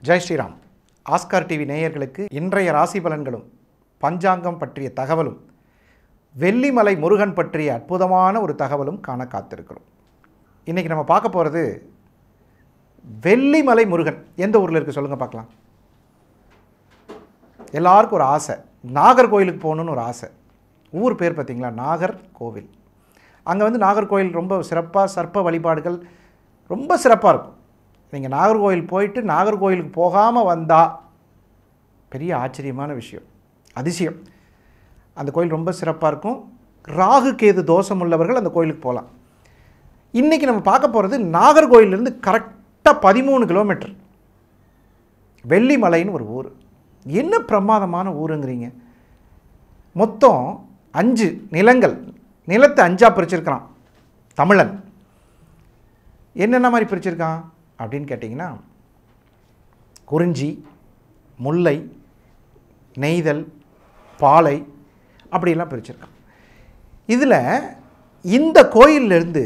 Jai Sriram Oscar TV நேயர்களுக்கு இன்றைய ராசி பலன்களும் பஞ்சாங்கம் பற்றிய தகவலும் வெள்ளிமலை முருகன் பற்றிய அற்புதமான ஒரு தகவலும் காண காத்திருக்கிறோம் இன்றைக்கி நம்ம பார்க்க போகிறது வெள்ளிமலை முருகன் எந்த ஊரில் இருக்குது சொல்லுங்கள் பார்க்கலாம் எல்லாருக்கும் ஒரு ஆசை நாகர்கோயிலுக்கு போகணுன்னு ஒரு ஆசை ஊர் பேர் பார்த்தீங்களா நாகர்கோவில் அங்கே வந்து நாகர்கோவில் ரொம்ப சிறப்பாக சர்ப்ப வழிபாடுகள் ரொம்ப சிறப்பாக இருக்கும் நீங்கள் நாகர்கோவில் போயிட்டு நாகர்கோவிலுக்கு போகாமல் வந்தால் பெரிய ஆச்சரியமான விஷயம் அதிசயம் அந்த கோயில் ரொம்ப சிறப்பாக இருக்கும் ராகு கேது தோஷம் உள்ளவர்கள் அந்த கோயிலுக்கு போகலாம் இன்றைக்கி நம்ம பார்க்க போகிறது நாகர்கோயிலேருந்து கரெக்டாக பதிமூணு கிலோமீட்டர் வெள்ளிமலைன்னு ஒரு ஊர் என்ன பிரமாதமான ஊருங்கிறீங்க மொத்தம் அஞ்சு நிலங்கள் நிலத்தை அஞ்சாக பிரிச்சிருக்கிறான் தமிழன் என்னென்ன மாதிரி பிரிச்சிருக்கான் அப்படின்னு கேட்டிங்கன்னா குறிஞ்சி முல்லை நெய்தல் பாலை அப்படியெல்லாம் பிரிச்சிருக்கான் இதில் இந்த கோயிலிருந்து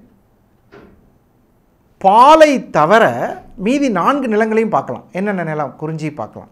பாலை தவிர மீதி நான்கு நிலங்களையும் பார்க்கலாம் என்னென்ன நிலம் குறிஞ்சி பார்க்கலாம்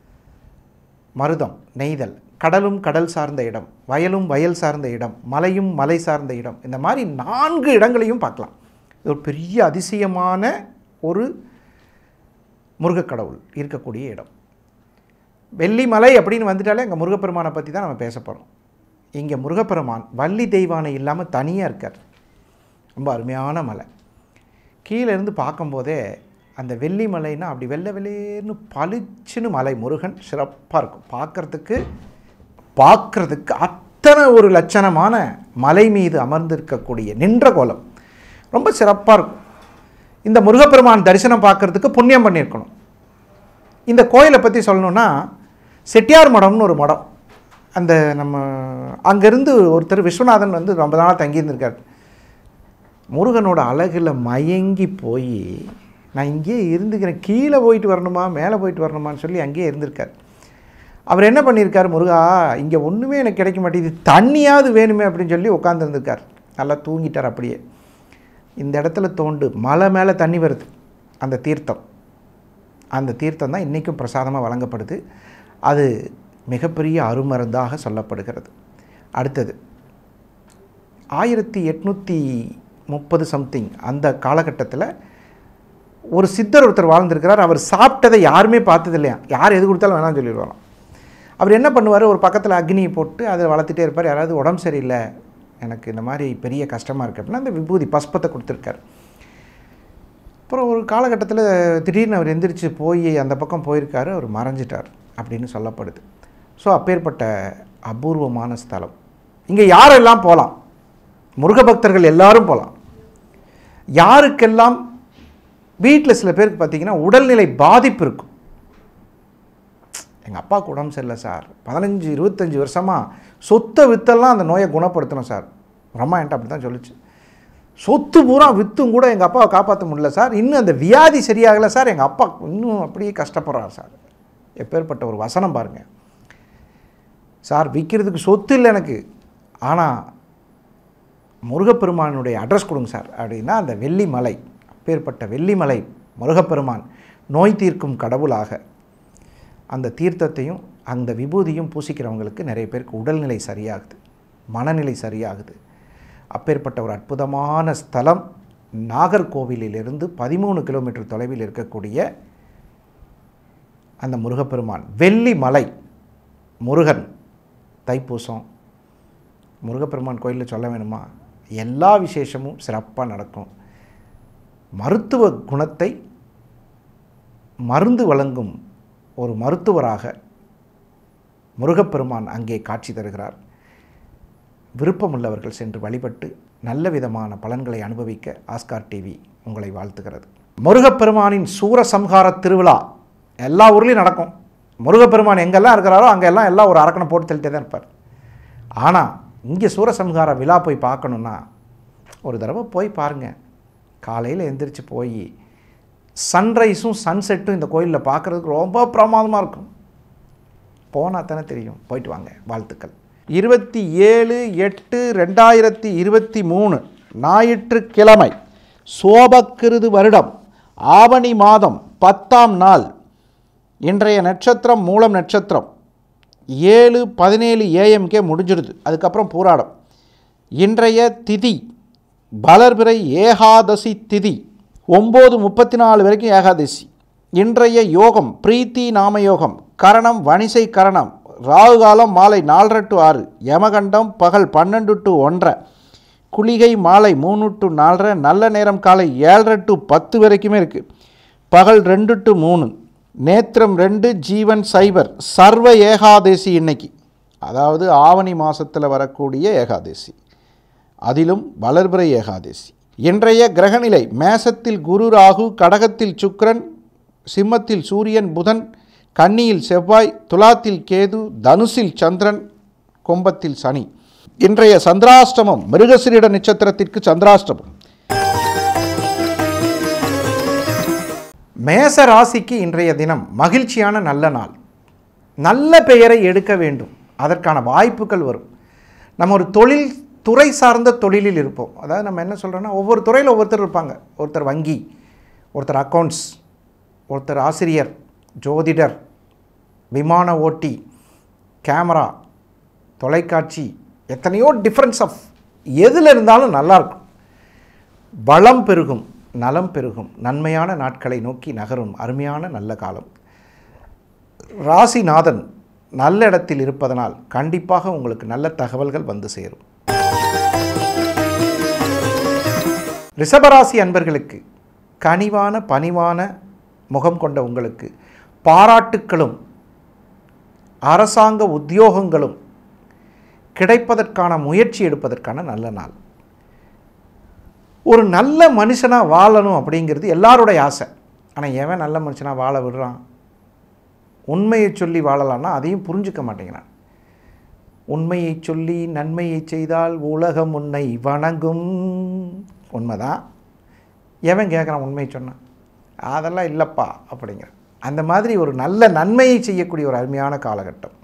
மருதம் நெய்தல் கடலும் கடல் சார்ந்த இடம் வயலும் வயல் சார்ந்த இடம் மலையும் மலை சார்ந்த இடம் இந்த மாதிரி நான்கு இடங்களையும் பார்க்கலாம் இது ஒரு பெரிய அதிசயமான ஒரு முருகக்கடவுள் இருக்கக்கூடிய இடம் வெள்ளிமலை அப்படின்னு வந்துட்டாலே அங்கே முருகப்பெருமானை பற்றி தான் நம்ம பேச போகிறோம் இங்கே முருகப்பெருமான் வள்ளி தெய்வானை இல்லாமல் தனியாக இருக்கார் ரொம்ப அருமையான மலை கீழே இருந்து பார்க்கும்போதே அந்த வெள்ளிமலைனா அப்படி வெள்ளை வெள்ளேன்னு பளிச்சுன்னு மலை முருகன் சிறப்பாக இருக்கும் பார்க்குறதுக்கு பார்க்குறதுக்கு அத்தனை ஒரு லட்சணமான மலை மீது அமர்ந்திருக்கக்கூடிய நின்ற கோலம் ரொம்ப சிறப்பாக இருக்கும் இந்த முருகப்பெருமான் தரிசனம் பார்க்குறதுக்கு புண்ணியம் பண்ணியிருக்கணும் இந்த கோயிலை பற்றி சொல்லணுன்னா செட்டியார் மடம்னு ஒரு மடம் அந்த நம்ம அங்கேருந்து ஒருத்தர் விஸ்வநாதன் வந்து ரொம்ப நாளாக தங்கியிருந்திருக்கார் முருகனோட அழகில் மயங்கி போய் நான் இங்கேயே இருந்துக்கிறேன் கீழே போயிட்டு வரணுமா மேலே போயிட்டு வரணுமான்னு சொல்லி அங்கேயே இருந்திருக்கார் அவர் என்ன பண்ணியிருக்கார் முருகா இங்கே ஒன்றுமே எனக்கு கிடைக்க மாட்டேங்குது தண்ணியாவது வேணுமே அப்படின்னு சொல்லி உட்காந்துருந்துருக்கார் நல்லா தூங்கிட்டார் அப்படியே இந்த இடத்துல தோண்டு மலை மேலே தண்ணி வருது அந்த தீர்த்தம் அந்த தீர்த்தம் தான் இன்றைக்கும் பிரசாதமாக வழங்கப்படுது அது மிகப்பெரிய அருமருந்தாக சொல்லப்படுகிறது அடுத்தது ஆயிரத்தி எட்நூற்றி முப்பது சம்திங் அந்த காலகட்டத்தில் ஒரு சித்தர் ஒருத்தர் வாழ்ந்திருக்கிறார் அவர் சாப்பிட்டதை யாருமே பார்த்தது இல்லையா யார் எது கொடுத்தாலும் வேணாம்னு சொல்லிடுவாராம் அவர் என்ன பண்ணுவார் ஒரு பக்கத்தில் அக்னியை போட்டு அதை வளர்த்துட்டே இருப்பார் யாராவது உடம்பு சரியில்லை எனக்கு இந்த மாதிரி பெரிய கஷ்டமாக இருக்குது அப்படின்னா அந்த விபூதி பஸ்பத்தை கொடுத்துருக்கார் அப்புறம் ஒரு காலகட்டத்தில் திடீர்னு அவர் எந்திரிச்சு போய் அந்த பக்கம் போயிருக்காரு அவர் மறைஞ்சிட்டார் அப்படின்னு சொல்லப்படுது ஸோ அப்பேற்பட்ட அபூர்வமான ஸ்தலம் இங்கே யாரெல்லாம் போகலாம் முருக பக்தர்கள் எல்லாரும் போகலாம் யாருக்கெல்லாம் வீட்டில் சில பேருக்கு பார்த்தீங்கன்னா உடல்நிலை பாதிப்பு இருக்கும் எங்கள் அப்பாவுக்கு உடம்பு சரியில்லை சார் பதினஞ்சு இருபத்தஞ்சி வருஷமாக சொத்தை வித்தெல்லாம் அந்த நோயை குணப்படுத்தணும் சார் அம்மா என்கிட்ட அப்படி தான் சொல்லிச்சு சொத்து பூரா விற்றும் கூட எங்கள் அப்பாவை காப்பாற்ற முடியல சார் இன்னும் அந்த வியாதி சரியாகலை சார் எங்கள் அப்பா இன்னும் அப்படியே கஷ்டப்படுறார் சார் எப்பேற்பட்ட ஒரு வசனம் பாருங்கள் சார் விற்கிறதுக்கு சொத்து இல்லை எனக்கு ஆனால் முருகப்பெருமானுடைய அட்ரஸ் கொடுங்க சார் அப்படின்னா அந்த வெள்ளிமலை அப்பேற்பட்ட வெள்ளிமலை முருகப்பெருமான் நோய் தீர்க்கும் கடவுளாக அந்த தீர்த்தத்தையும் அந்த விபூதியும் பூசிக்கிறவங்களுக்கு நிறைய பேருக்கு உடல்நிலை சரியாகுது மனநிலை சரியாகுது அப்பேற்பட்ட ஒரு அற்புதமான ஸ்தலம் நாகர்கோவிலிலிருந்து பதிமூணு கிலோமீட்டர் தொலைவில் இருக்கக்கூடிய அந்த முருகப்பெருமான் வெள்ளிமலை முருகன் தைப்பூசம் முருகப்பெருமான் கோயிலில் சொல்ல வேணுமா எல்லா விசேஷமும் சிறப்பாக நடக்கும் மருத்துவ குணத்தை மருந்து வழங்கும் ஒரு மருத்துவராக முருகப்பெருமான் அங்கே காட்சி தருகிறார் விருப்பமுள்ளவர்கள் சென்று வழிபட்டு நல்ல விதமான பலன்களை அனுபவிக்க ஆஸ்கார் டிவி உங்களை வாழ்த்துகிறது முருகப்பெருமானின் சூரசம்ஹார திருவிழா எல்லா ஊர்லேயும் நடக்கும் முருகப்பெருமான் எங்கெல்லாம் இருக்கிறாரோ அங்கெல்லாம் எல்லாம் ஒரு அரக்கணை போட்டு தள்ளிட்டே தான் இருப்பார் ஆனால் இங்கே சூரசம்ஹார விழா போய் பார்க்கணுன்னா ஒரு தடவை போய் பாருங்கள் காலையில் எந்திரிச்சு போய் சன்ரைஸும் சன்செட்டும் இந்த கோயிலில் பார்க்குறதுக்கு ரொம்ப பிரமாதமாக இருக்கும் போனால் தானே தெரியும் போயிட்டு வாங்க வாழ்த்துக்கள் இருபத்தி ஏழு எட்டு ரெண்டாயிரத்தி இருபத்தி மூணு ஞாயிற்றுக்கிழமை சோபக்கிருது வருடம் ஆவணி மாதம் பத்தாம் நாள் இன்றைய நட்சத்திரம் மூலம் நட்சத்திரம் ஏழு பதினேழு ஏஎம்கே முடிஞ்சிடுது அதுக்கப்புறம் பூராடம் இன்றைய திதி வளர்பிறை ஏகாதசி திதி ஒம்பது முப்பத்தி நாலு வரைக்கும் ஏகாதசி இன்றைய யோகம் பிரீத்தி நாம யோகம் கரணம் வணிசை கரணம் ராகு காலம் மாலை நாலரை டு ஆறு யமகண்டம் பகல் பன்னெண்டு டு ஒன்றரை குளிகை மாலை மூணு டு நாலரை நல்ல நேரம் காலை ஏழரை டு பத்து வரைக்குமே இருக்குது பகல் ரெண்டு டு மூணு நேத்திரம் ரெண்டு ஜீவன் சைபர் சர்வ ஏகாதேசி இன்னைக்கு அதாவது ஆவணி மாதத்தில் வரக்கூடிய ஏகாதேசி அதிலும் வளர்பிறை ஏகாதேசி இன்றைய கிரகநிலை மேசத்தில் குரு ராகு கடகத்தில் சுக்கிரன் சிம்மத்தில் சூரியன் புதன் கன்னியில் செவ்வாய் துலாத்தில் கேது தனுசில் சந்திரன் கும்பத்தில் சனி இன்றைய சந்திராஷ்டமம் மிருகசிரிட நட்சத்திரத்திற்கு சந்திராஷ்டமம் மேச ராசிக்கு இன்றைய தினம் மகிழ்ச்சியான நல்ல நாள் நல்ல பெயரை எடுக்க வேண்டும் அதற்கான வாய்ப்புகள் வரும் நம்ம ஒரு தொழில் துறை சார்ந்த தொழிலில் இருப்போம் அதாவது நம்ம என்ன சொல்கிறோன்னா ஒவ்வொரு துறையில் ஒவ்வொருத்தர் இருப்பாங்க ஒருத்தர் வங்கி ஒருத்தர் அக்கௌண்ட்ஸ் ஒருத்தர் ஆசிரியர் ஜோதிடர் விமான ஓட்டி கேமரா தொலைக்காட்சி எத்தனையோ டிஃப்ரென்ஸ் ஆஃப் எதில் இருந்தாலும் நல்லாயிருக்கும் வளம் பெருகும் நலம் பெருகும் நன்மையான நாட்களை நோக்கி நகரும் அருமையான நல்ல காலம் ராசிநாதன் நல்ல இடத்தில் இருப்பதனால் கண்டிப்பாக உங்களுக்கு நல்ல தகவல்கள் வந்து சேரும் ரிஷபராசி அன்பர்களுக்கு கனிவான பணிவான முகம் கொண்ட உங்களுக்கு பாராட்டுக்களும் அரசாங்க உத்தியோகங்களும் கிடைப்பதற்கான முயற்சி எடுப்பதற்கான நல்ல நாள் ஒரு நல்ல மனுஷனாக வாழணும் அப்படிங்கிறது எல்லாருடைய ஆசை ஆனால் எவன் நல்ல மனுஷனாக வாழ விடுறான் உண்மையை சொல்லி வாழலாம்னா அதையும் புரிஞ்சுக்க மாட்டேங்கிறான் உண்மையை சொல்லி நன்மையை செய்தால் உலகம் உன்னை வணங்கும் உண்மைதான் எவன் கேட்குறான் உண்மையை சொன்னான் அதெல்லாம் இல்லைப்பா அப்படிங்கிற அந்த மாதிரி ஒரு நல்ல நன்மையை செய்யக்கூடிய ஒரு அருமையான காலகட்டம்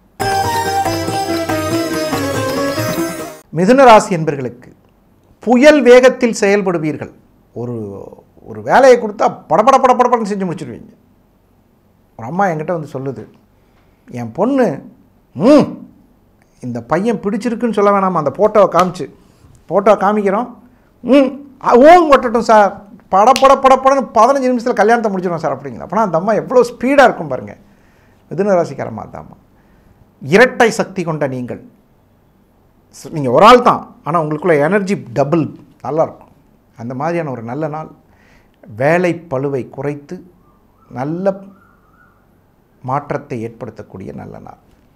மிதுன ராசி என்பர்களுக்கு புயல் வேகத்தில் செயல்படுவீர்கள் ஒரு ஒரு வேலையை கொடுத்தா படபட படபடன்னு செஞ்சு முடிச்சிடுவீங்க ஒரு அம்மா என்கிட்ட வந்து சொல்லுது என் பொண்ணு ம் இந்த பையன் பிடிச்சிருக்குன்னு சொல்ல வேணாமா அந்த ஃபோட்டோவை காமிச்சு ஃபோட்டோவை காமிக்கிறோம் ம் ஓங்க கொட்டட்டும் சார் பட பட பட படன்னு பதினஞ்சு நிமிஷத்தில் கல்யாணத்தை முடிச்சிடும் சார் அப்படிங்கிற அப்போனா அந்த அம்மா எவ்வளோ ஸ்பீடாக இருக்கும் பாருங்கள் மிதுன ராசிக்காரம்மா அந்த அம்மா இரட்டை சக்தி கொண்ட நீங்கள் நீங்கள் ஒரு ஆள் தான் ஆனால் உங்களுக்குள்ள எனர்ஜி டபுள் நல்லாயிருக்கும் அந்த மாதிரியான ஒரு நல்ல நாள் வேலை பளுவை குறைத்து நல்ல மாற்றத்தை ஏற்படுத்தக்கூடிய நல்ல நாள்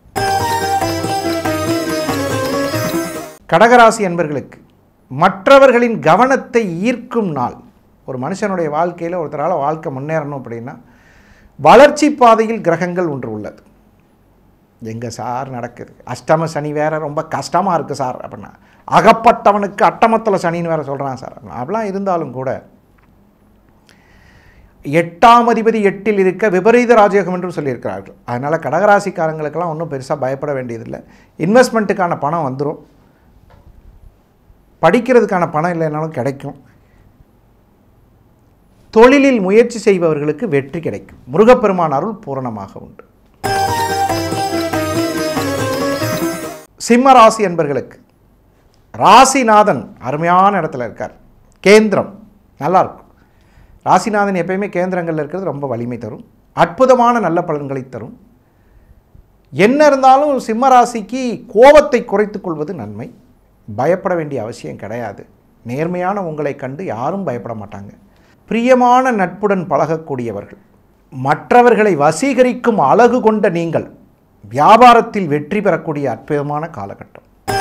கடகராசி என்பர்களுக்கு மற்றவர்களின் கவனத்தை ஈர்க்கும் நாள் ஒரு மனுஷனுடைய வாழ்க்கையில் ஒருத்தரால் வாழ்க்கை முன்னேறணும் அப்படின்னா வளர்ச்சி பாதையில் கிரகங்கள் ஒன்று உள்ளது எங்கே சார் நடக்குது அஷ்டம சனி வேறு ரொம்ப கஷ்டமாக இருக்குது சார் அப்படின்னா அகப்பட்டவனுக்கு அட்டமத்தில் சனின்னு வேறு சொல்கிறான் சார் அப்படிலாம் இருந்தாலும் கூட எட்டாம் அதிபதி எட்டில் இருக்க விபரீத ராஜயோகம் என்றும் சொல்லியிருக்கிறார்கள் அதனால் கடகராசிக்காரங்களுக்கெல்லாம் ஒன்றும் பெருசாக பயப்பட வேண்டியதில்லை இன்வெஸ்ட்மெண்ட்டுக்கான பணம் வந்துடும் படிக்கிறதுக்கான பணம் இல்லைனாலும் கிடைக்கும் தொழிலில் முயற்சி செய்பவர்களுக்கு வெற்றி கிடைக்கும் முருகப்பெருமான் அருள் பூரணமாக உண்டு சிம்ம ராசி என்பர்களுக்கு ராசிநாதன் அருமையான இடத்துல இருக்கார் கேந்திரம் நல்லா இருக்கும் ராசிநாதன் எப்பயுமே கேந்திரங்களில் இருக்கிறது ரொம்ப வலிமை தரும் அற்புதமான நல்ல பலன்களை தரும் என்ன இருந்தாலும் சிம்ம ராசிக்கு கோபத்தை குறைத்துக் கொள்வது நன்மை பயப்பட வேண்டிய அவசியம் கிடையாது நேர்மையான உங்களை கண்டு யாரும் பயப்பட மாட்டாங்க பிரியமான நட்புடன் பழகக்கூடியவர்கள் மற்றவர்களை வசீகரிக்கும் அழகு கொண்ட நீங்கள் வியாபாரத்தில் வெற்றி பெறக்கூடிய அற்புதமான காலகட்டம்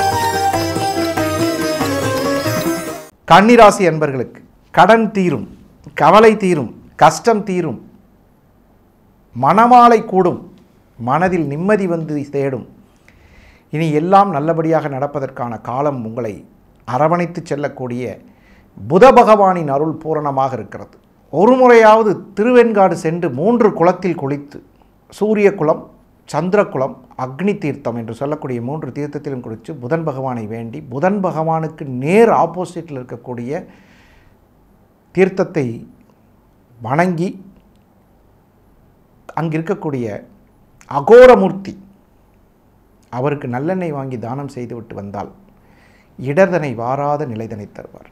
கன்னிராசி என்பர்களுக்கு கடன் தீரும் கவலை தீரும் கஷ்டம் தீரும் மனமாலை கூடும் மனதில் நிம்மதி வந்து தேடும் இனி எல்லாம் நல்லபடியாக நடப்பதற்கான காலம் உங்களை அரவணைத்து செல்லக்கூடிய புத பகவானின் அருள் பூரணமாக இருக்கிறது ஒரு முறையாவது திருவெண்காடு சென்று மூன்று குளத்தில் குளித்து சூரிய குளம் சந்திர குளம் அக்னி தீர்த்தம் என்று சொல்லக்கூடிய மூன்று தீர்த்தத்திலும் குளித்து புதன் பகவானை வேண்டி புதன் பகவானுக்கு நேர் ஆப்போசிட்டில் இருக்கக்கூடிய தீர்த்தத்தை வணங்கி அங்கே இருக்கக்கூடிய அகோரமூர்த்தி அவருக்கு நல்லெண்ணெய் வாங்கி தானம் செய்துவிட்டு வந்தால் இடர்தனை வாராத நிலைதனை தருவார்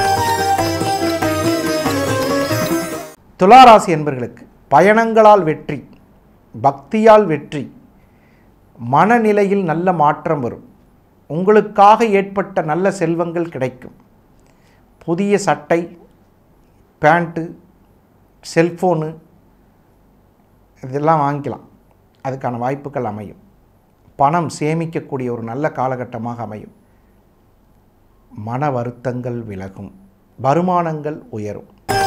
துளாராசி என்பர்களுக்கு பயணங்களால் வெற்றி பக்தியால் வெற்றி மனநிலையில் நல்ல மாற்றம் வரும் உங்களுக்காக ஏற்பட்ட நல்ல செல்வங்கள் கிடைக்கும் புதிய சட்டை பேண்ட்டு செல்ஃபோனு இதெல்லாம் வாங்கிக்கலாம் அதுக்கான வாய்ப்புகள் அமையும் பணம் சேமிக்கக்கூடிய ஒரு நல்ல காலகட்டமாக அமையும் மன வருத்தங்கள் விலகும் வருமானங்கள் உயரும்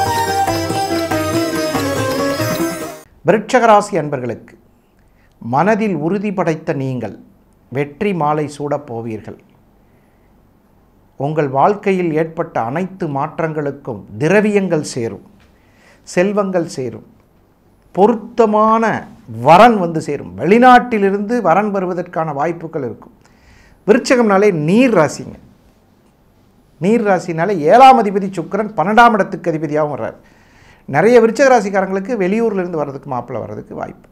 விருட்சகராசி அன்பர்களுக்கு மனதில் உறுதி படைத்த நீங்கள் வெற்றி மாலை சூடப் போவீர்கள் உங்கள் வாழ்க்கையில் ஏற்பட்ட அனைத்து மாற்றங்களுக்கும் திரவியங்கள் சேரும் செல்வங்கள் சேரும் பொருத்தமான வரன் வந்து சேரும் வெளிநாட்டிலிருந்து வரன் வருவதற்கான வாய்ப்புகள் இருக்கும் விருச்சகம்னாலே நீர் ராசிங்க நீர் ராசினாலே ஏழாம் அதிபதி சுக்கிரன் பன்னெண்டாம் இடத்துக்கு அதிபதியாகவும் வர்றார் நிறைய விருச்சக ராசிக்காரங்களுக்கு வெளியூர்லேருந்து வர்றதுக்கு மாப்பிள்ளை வர்றதுக்கு வாய்ப்பு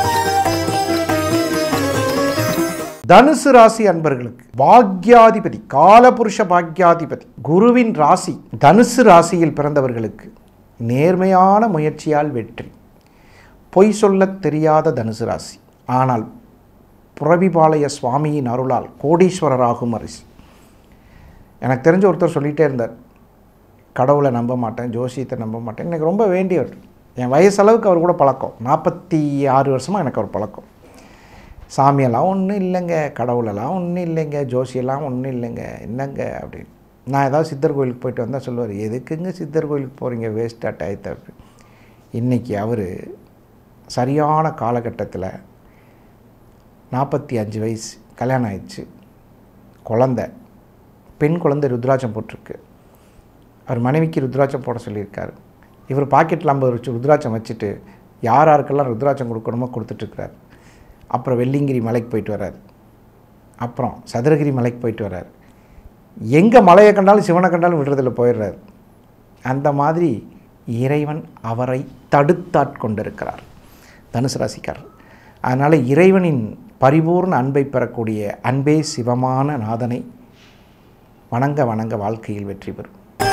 தனுசு ராசி அன்பர்களுக்கு பாக்யாதிபதி காலபுருஷ பாக்யாதிபதி குருவின் ராசி தனுசு ராசியில் பிறந்தவர்களுக்கு நேர்மையான முயற்சியால் வெற்றி பொய் சொல்லத் தெரியாத தனுசு ராசி ஆனால் புரவிபாளைய சுவாமியின் அருளால் கோடீஸ்வரராகும் அரிசி எனக்கு தெரிஞ்ச ஒருத்தர் சொல்லிகிட்டே இருந்தார் கடவுளை நம்ப மாட்டேன் ஜோசியத்தை நம்ப மாட்டேன் எனக்கு ரொம்ப வேண்டியவர் என் வயசளவுக்கு அவர் கூட பழக்கம் நாற்பத்தி ஆறு வருஷமாக எனக்கு அவர் பழக்கம் சாமியெல்லாம் ஒன்றும் இல்லைங்க கடவுளெல்லாம் ஒன்றும் இல்லைங்க ஜோசியெல்லாம் ஒன்றும் இல்லைங்க என்னங்க அப்படின்னு நான் ஏதாவது சித்தர் கோயிலுக்கு போயிட்டு வந்தால் சொல்லுவார் எதுக்குங்க சித்தர் கோயிலுக்கு போகிறீங்க வேஸ்ட்டாக டயத்தை அப்படின்னு இன்றைக்கி அவர் சரியான காலகட்டத்தில் நாற்பத்தி அஞ்சு வயசு கல்யாணம் ஆயிடுச்சு குழந்த பெண் குழந்தை ருத்ராட்சம் போட்டிருக்கு அவர் மனைவிக்கு ருத்ராட்சம் போட சொல்லியிருக்காரு இவர் பாக்கெட்டில் ஐம்பது வச்சு ருத்ராட்சம் வச்சுட்டு யார் யாருக்கெல்லாம் ருத்ராட்சம் கொடுக்கணுமோ கொடுத்துட்ருக்கிறார் அப்புறம் வெள்ளிங்கிரி மலைக்கு போயிட்டு வர்றார் அப்புறம் சதுரகிரி மலைக்கு போயிட்டு வர்றார் எங்கே மலையை கண்டாலும் சிவனை கண்டாலும் விடுறதில் போயிடுறார் அந்த மாதிரி இறைவன் அவரை தடுத்தாட்கொண்டிருக்கிறார் தனுசு ராசிக்காரர் அதனால் இறைவனின் பரிபூர்ண அன்பை பெறக்கூடிய அன்பே சிவமான நாதனை வணங்க வணங்க வாழ்க்கையில் வெற்றி பெறும்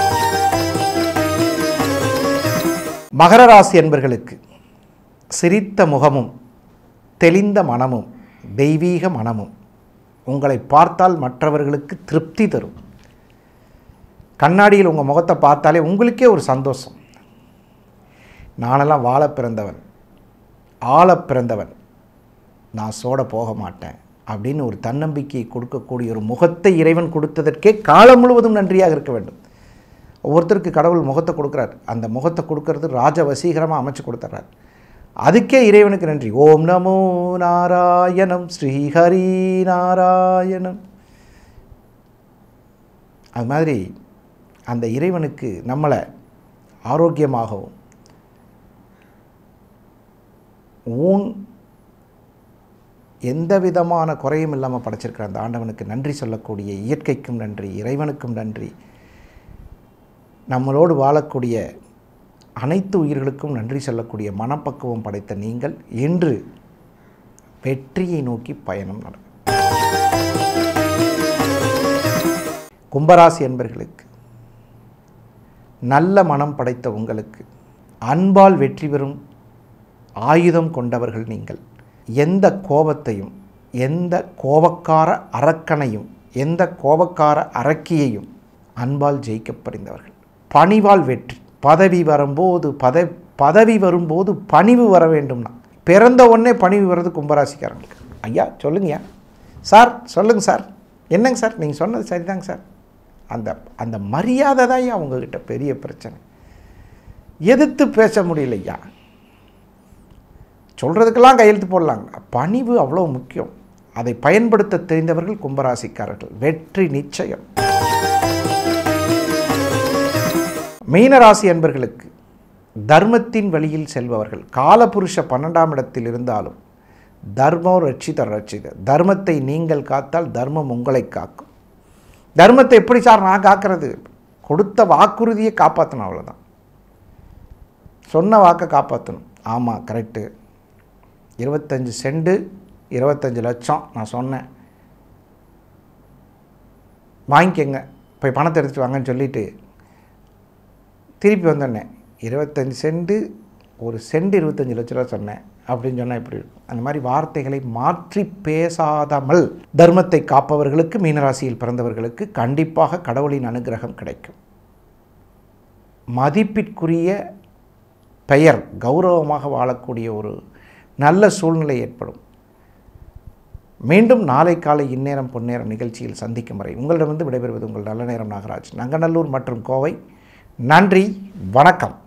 மகர ராசி என்பர்களுக்கு சிரித்த முகமும் தெளிந்த மனமும் தெய்வீக மனமும் உங்களை பார்த்தால் மற்றவர்களுக்கு திருப்தி தரும் கண்ணாடியில் உங்கள் முகத்தை பார்த்தாலே உங்களுக்கே ஒரு சந்தோஷம் நானெல்லாம் வாழ பிறந்தவன் ஆள பிறந்தவன் நான் சோட போக மாட்டேன் அப்படின்னு ஒரு தன்னம்பிக்கையை கொடுக்கக்கூடிய ஒரு முகத்தை இறைவன் கொடுத்ததற்கே காலம் முழுவதும் நன்றியாக இருக்க வேண்டும் ஒவ்வொருத்தருக்கு கடவுள் முகத்தை கொடுக்குறார் அந்த முகத்தை கொடுக்கறது ராஜ வசீகரமாக அமைச்சு கொடுத்துட்றார் அதுக்கே இறைவனுக்கு நன்றி ஓம் நமோ நாராயணம் ஸ்ரீஹரி நாராயணம் அது மாதிரி அந்த இறைவனுக்கு நம்மளை ஆரோக்கியமாகவும் ஊன் எந்த விதமான குறையும் இல்லாமல் படைச்சிருக்கிற அந்த ஆண்டவனுக்கு நன்றி சொல்லக்கூடிய இயற்கைக்கும் நன்றி இறைவனுக்கும் நன்றி நம்மளோடு வாழக்கூடிய அனைத்து உயிர்களுக்கும் நன்றி சொல்லக்கூடிய மனப்பக்குவம் படைத்த நீங்கள் இன்று வெற்றியை நோக்கி பயணம் நடக்கும் கும்பராசி என்பர்களுக்கு நல்ல மனம் படைத்த உங்களுக்கு அன்பால் வெற்றி பெறும் ஆயுதம் கொண்டவர்கள் நீங்கள் எந்த கோபத்தையும் எந்த கோபக்கார அரக்கனையும் எந்த கோபக்கார அரக்கியையும் அன்பால் ஜெயிக்க பறிந்தவர்கள் பணிவால் வெற்றி பதவி வரும்போது பத பதவி வரும்போது பணிவு வர வேண்டும்னா பிறந்த உடனே பணிவு வர்றது கும்பராசிக்காரங்களுக்கு ஐயா சொல்லுங்கய்யா சார் சொல்லுங்க சார் என்னங்க சார் நீங்கள் சொன்னது சரிதாங்க சார் அந்த அந்த மரியாதை தான் ஐயா உங்ககிட்ட பெரிய பிரச்சனை எதிர்த்து பேச முடியலையா சொல்கிறதுக்கெல்லாம் கையெழுத்து போடலாங்க பணிவு அவ்வளோ முக்கியம் அதை பயன்படுத்த தெரிந்தவர்கள் கும்பராசிக்காரர்கள் வெற்றி நிச்சயம் மீனராசி என்பர்களுக்கு தர்மத்தின் வழியில் செல்பவர்கள் காலபுருஷ பன்னெண்டாம் இடத்தில் இருந்தாலும் தர்மம் ரட்சித ரட்சித தர்மத்தை நீங்கள் காத்தால் தர்மம் உங்களை காக்கும் தர்மத்தை எப்படி சார் நான் காக்கிறது கொடுத்த வாக்குறுதியை காப்பாற்றணும் அவ்வளோதான் சொன்ன வாக்கை காப்பாற்றணும் ஆமாம் கரெக்டு இருபத்தஞ்சி செண்டு இருபத்தஞ்சி லட்சம் நான் சொன்னேன் வாங்கிக்கங்க போய் பணத்தை எடுத்துட்டு வாங்கன்னு சொல்லிட்டு திருப்பி வந்தோடனே இருபத்தஞ்சி செண்டு ஒரு செண்டு இருபத்தஞ்சி லட்ச ரூபா சொன்னேன் அப்படின்னு சொன்னால் எப்படி இருக்கும் அந்த மாதிரி வார்த்தைகளை மாற்றி பேசாதமல் தர்மத்தை காப்பவர்களுக்கு மீனராசியில் பிறந்தவர்களுக்கு கண்டிப்பாக கடவுளின் அனுகிரகம் கிடைக்கும் மதிப்பிற்குரிய பெயர் கௌரவமாக வாழக்கூடிய ஒரு நல்ல சூழ்நிலை ஏற்படும் மீண்டும் நாளை காலை இந்நேரம் பொன்னேரம் நிகழ்ச்சியில் சந்திக்கும் வரை உங்களிடமிருந்து விடைபெறுவது உங்கள் நல்ல நேரம் நாகராஜ் நங்கநல்லூர் மற்றும் கோவை நன்றி வணக்கம்